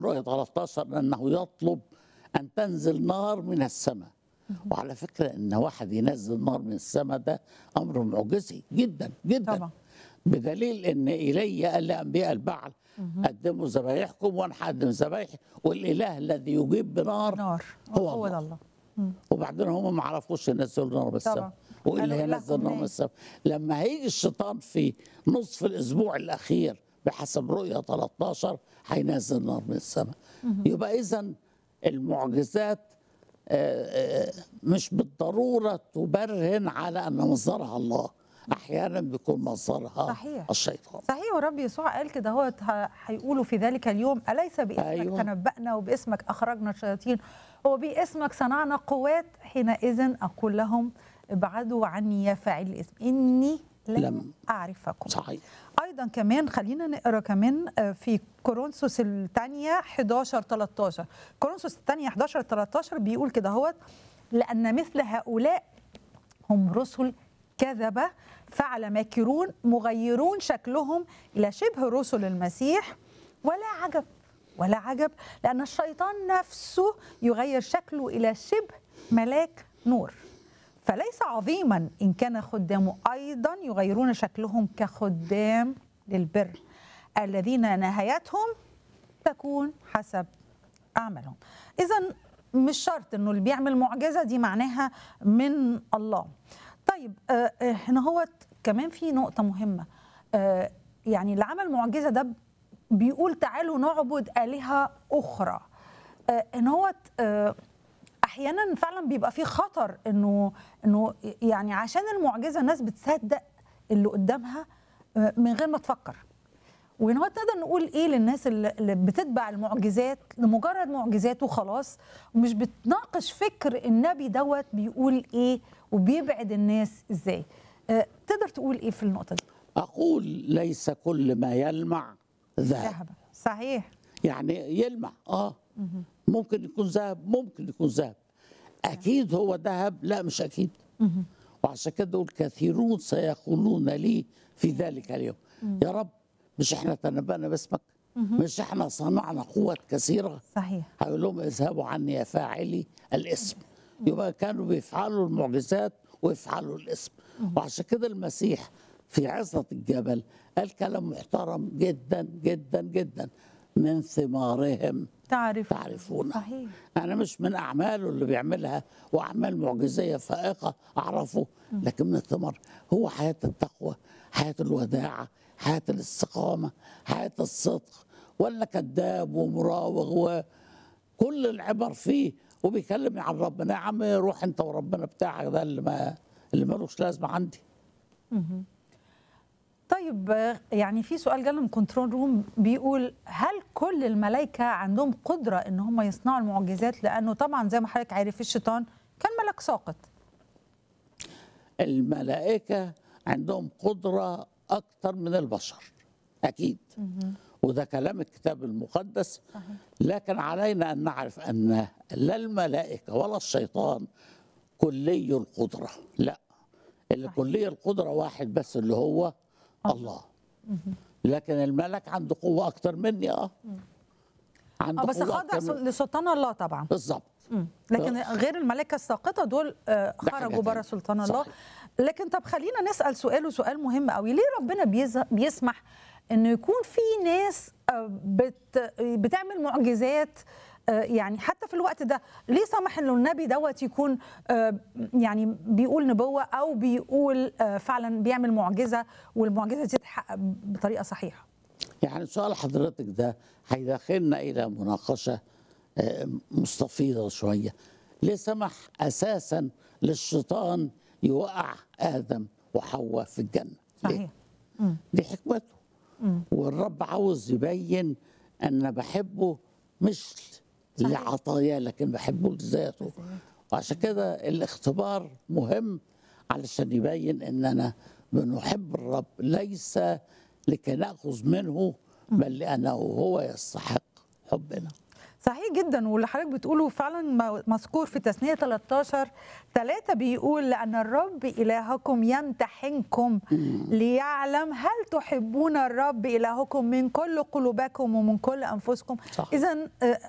رؤية 13 أنه يطلب أن تنزل نار من السماء وعلى فكرة أن واحد ينزل نار من السماء ده أمر معجزي جدا جدا طبعا. بدليل أن إلي قال لأنبياء البعل قدموا ذبايحكم وأنا هقدم ذبايحي والإله الذي يجيب بنار نار هو هو الله. ده الله وبعدين هم ما عرفوش ينزلوا نار من السماء طبعا. والا قالوا ينزل إلهكم نار من نار. السماء لما هيجي الشيطان في نصف الاسبوع الاخير بحسب رؤيا 13 هينزل نار من السماء يبقى اذا المعجزات آه، آه، مش بالضروره تبرهن على ان مصدرها الله احيانا بيكون مصدرها صحيح. الشيطان صحيح والرب يسوع قال كده هو هيقولوا في ذلك اليوم أليس باسمك أيوة. أيوة. تنبأنا وباسمك أخرجنا الشياطين وباسمك صنعنا قوات حينئذ أقول لهم ابعدوا عني يا فاعل الاسم إني لم, لم. لم أعرفكم صحيح ايضا كمان خلينا نقرا كمان آه، في كورنثوس الثانيه 11 13 كورنثوس الثانيه 11 13 بيقول كده هو لان مثل هؤلاء هم رسل كذبه فعل ماكرون مغيرون شكلهم الى شبه رسل المسيح ولا عجب ولا عجب لان الشيطان نفسه يغير شكله الى شبه ملاك نور فليس عظيما ان كان خدامه ايضا يغيرون شكلهم كخدام للبر الذين نهايتهم تكون حسب اعمالهم اذا مش شرط انه اللي بيعمل معجزه دي معناها من الله طيب آه، آه، هنا هو كمان في نقطه مهمه آه، يعني اللي عمل معجزه ده بيقول تعالوا نعبد الهه اخرى آه، ان هو آه، احيانا فعلا بيبقى في خطر انه انه يعني عشان المعجزه الناس بتصدق اللي قدامها آه، من غير ما تفكر وهنا هو نقدر نقول ايه للناس اللي اللي بتتبع المعجزات لمجرد معجزات وخلاص ومش بتناقش فكر النبي دوت بيقول ايه وبيبعد الناس ازاي آه، تقدر تقول ايه في النقطه دي اقول ليس كل ما يلمع ذهب ذهبا صحيح يعني يلمع اه ممكن يكون ذهب ممكن يكون ذهب اكيد هو ذهب لا مش اكيد وعشان كده يقول كثيرون سيقولون لي في ذلك اليوم يا رب مش احنا تنبأنا باسمك مش احنا صنعنا قوات كثيره صحيح هيقول لهم اذهبوا عني يا فاعلي الاسم يبقى كانوا بيفعلوا المعجزات ويفعلوا الاسم وعشان كده المسيح في عظة الجبل قال كلام محترم جدا جدا جدا من ثمارهم تعرف تعرفون صحيح انا مش من اعماله اللي بيعملها واعمال معجزيه فائقه اعرفه لكن من الثمر هو حياه التقوى حياه الوداعه حياه الاستقامه حياه الصدق ولا كذاب ومراوغ وكل العبر فيه وبيكلم عن ربنا يا عم روح انت وربنا بتاعك ده اللي ما اللي ملوش لازمه عندي طيب آه، يعني في سؤال جالنا من كنترول روم بيقول هل كل الملائكه عندهم قدره ان هم يصنعوا المعجزات لانه طبعا زي ما حضرتك عارف الشيطان كان ملك ساقط الملائكة عندهم قدرة أكثر من البشر أكيد وده كلام الكتاب المقدس لكن علينا أن نعرف أن لا الملائكة ولا الشيطان كلي القدرة لا اللي كلي القدرة واحد بس اللي هو الله لكن الملك عنده قوة أكثر مني أه عنده اه بس قوة خاضع أكتر من- لسلطان الله طبعا بالظبط مم. لكن غير الملائكه الساقطه دول آه، ده حاجة خرجوا بره تانية. سلطان الله صحيح. لكن طب خلينا نسال سؤال وسؤال مهم قوي ليه ربنا بيز- بيسمح انه يكون في ناس آه، بت بتعمل معجزات آه، يعني حتى في الوقت ده ليه سمح انه النبي دوت يكون آه، يعني بيقول نبوه او بيقول آه، فعلا بيعمل معجزه والمعجزه دي تتحقق بطريقه صحيحه يعني سؤال حضرتك ده هيدخلنا الى مناقشه آه، مستفيضه شويه ليه سمح اساسا للشيطان يوقع ادم وحواء في الجنه ليه؟ صحيح دي حكمته والرب عاوز يبين ان بحبه مش صحيح. لعطاياه لكن بحبه لذاته وعشان كده الاختبار مهم علشان يبين اننا بنحب الرب ليس لكي ناخذ منه بل لانه هو يستحق حبنا صحيح جدا واللي حضرتك بتقوله فعلا م- مذكور في تثنية 13 ثلاثة بيقول لأن الرب إلهكم يمتحنكم ليعلم هل تحبون الرب إلهكم من كل قلوبكم ومن كل أنفسكم صح. إذا